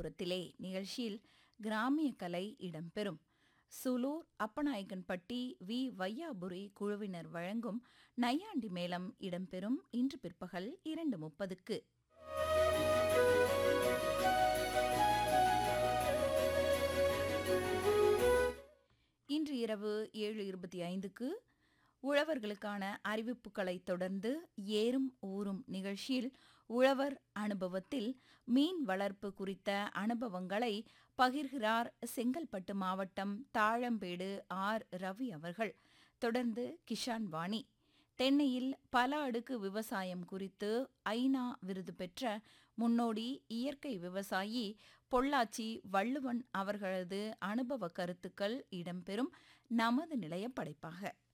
கிராமப்புறத்திலே நிகழ்ச்சியில் கிராமிய கலை இடம்பெறும் சுலூர் அப்பநாயக்கன்பட்டி வி வையாபுரி குழுவினர் வழங்கும் நையாண்டி மேளம் இடம்பெறும் இன்று பிற்பகல் இரண்டு முப்பதுக்கு இன்று இரவு ஏழு இருபத்தி ஐந்துக்கு உழவர்களுக்கான அறிவிப்புகளை தொடர்ந்து ஏறும் ஊறும் நிகழ்ச்சியில் உழவர் அனுபவத்தில் மீன் வளர்ப்பு குறித்த அனுபவங்களை பகிர்கிறார் செங்கல்பட்டு மாவட்டம் தாழம்பேடு ஆர் ரவி அவர்கள் தொடர்ந்து கிஷான் வாணி தென்னையில் பல அடுக்கு விவசாயம் குறித்து ஐநா விருது பெற்ற முன்னோடி இயற்கை விவசாயி பொள்ளாச்சி வள்ளுவன் அவர்களது அனுபவ கருத்துக்கள் இடம்பெறும் நமது நிலைய படைப்பாக